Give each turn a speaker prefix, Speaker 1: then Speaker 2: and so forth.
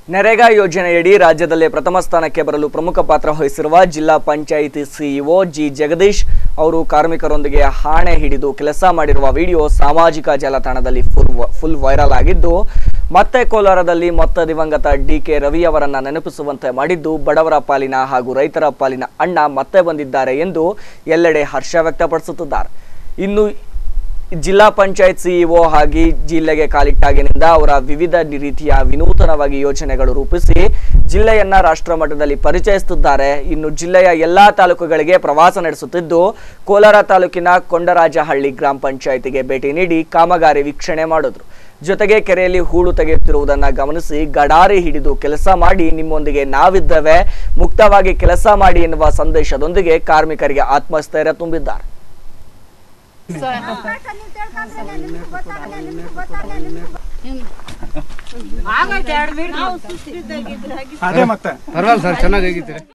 Speaker 1: ನರೇಗಾ ಯೋಜನೆಯಡಿ ರಾಜ್ಯದಲ್ಲೇ ಪ್ರಥಮ ಸ್ಥಾನಕ್ಕೆ ಬರಲು ಪ್ರಮುಖ ಪಾತ್ರ ವಹಿಸಿರುವ ಜಿಲ್ಲಾ ಪಂಚಾಯಿತಿ ಸಿಇಒ ಜಿ ಜಗದೀಶ್ ಅವರು ಕಾರ್ಮಿಕರೊಂದಿಗೆ ಹಾಣೆ ಹಿಡಿದು ಕೆಲಸ ಮಾಡಿರುವ ವಿಡಿಯೋ ಸಾಮಾಜಿಕ ಜಾಲತಾಣದಲ್ಲಿ ಫುಲ್ ಫುಲ್ ವೈರಲ್ ಆಗಿದ್ದು ಮತ್ತೆ ಕೋಲಾರದಲ್ಲಿ ಮೊತ್ತ ದಿವಂಗತ ಡಿ ಕೆ ರವಿ ಅವರನ್ನ ನೆನಪಿಸುವಂತೆ ಮಾಡಿದ್ದು ಬಡವರ ಪಾಲಿನ ಹಾಗೂ ರೈತರ ಪಾಲಿನ ಅಣ್ಣ ಮತ್ತೆ ಬಂದಿದ್ದಾರೆ ಎಂದು ಎಲ್ಲೆಡೆ ಹರ್ಷ ವ್ಯಕ್ತಪಡಿಸುತ್ತಿದ್ದಾರೆ ಇನ್ನು ಜಿಲ್ಲಾ ಪಂಚಾಯತ್ ಸಿಇಒ ಆಗಿ ಜಿಲ್ಲೆಗೆ ಕಾಲಿಟ್ಟಾಗಿನಿಂದ ಅವರ ವಿವಿಧ ರೀತಿಯ ವಿನೂತನವಾಗಿ ಯೋಜನೆಗಳು ರೂಪಿಸಿ ಜಿಲ್ಲೆಯನ್ನ ರಾಷ್ಟ್ರ ಮಟ್ಟದಲ್ಲಿ ಪರಿಚಯಿಸುತ್ತಿದ್ದಾರೆ ಇನ್ನು ಜಿಲ್ಲೆಯ ಎಲ್ಲಾ ತಾಲೂಕುಗಳಿಗೆ ಪ್ರವಾಸ ನಡೆಸುತ್ತಿದ್ದು ಕೋಲಾರ ತಾಲೂಕಿನ ಕೊಂಡರಾಜಹಳ್ಳಿ ಗ್ರಾಮ ಪಂಚಾಯತಿಗೆ ಭೇಟಿ ನೀಡಿ ಕಾಮಗಾರಿ ವೀಕ್ಷಣೆ ಮಾಡಿದ್ರು ಜೊತೆಗೆ ಕೆರೆಯಲ್ಲಿ ಹೂಳು ತೆಗೆಯುತ್ತಿರುವುದನ್ನ ಗಮನಿಸಿ ಗಡಾರಿ ಹಿಡಿದು ಕೆಲಸ ಮಾಡಿ ನಿಮ್ಮೊಂದಿಗೆ ನಾವಿದ್ದೇವೆ ಮುಕ್ತವಾಗಿ ಕೆಲಸ ಮಾಡಿ ಎನ್ನುವ ಸಂದೇಶದೊಂದಿಗೆ ಕಾರ್ಮಿಕರಿಗೆ ಆತ್ಮಸ್ಥೈರ್ಯ ತುಂಬಿದ್ದಾರೆ
Speaker 2: ಅದೇ ಮತ್ತೆ
Speaker 3: ಪರವಾಗಿಲ್ಲ ಸರ್ ಚೆನ್ನಾಗಿದ್ದೀರಿ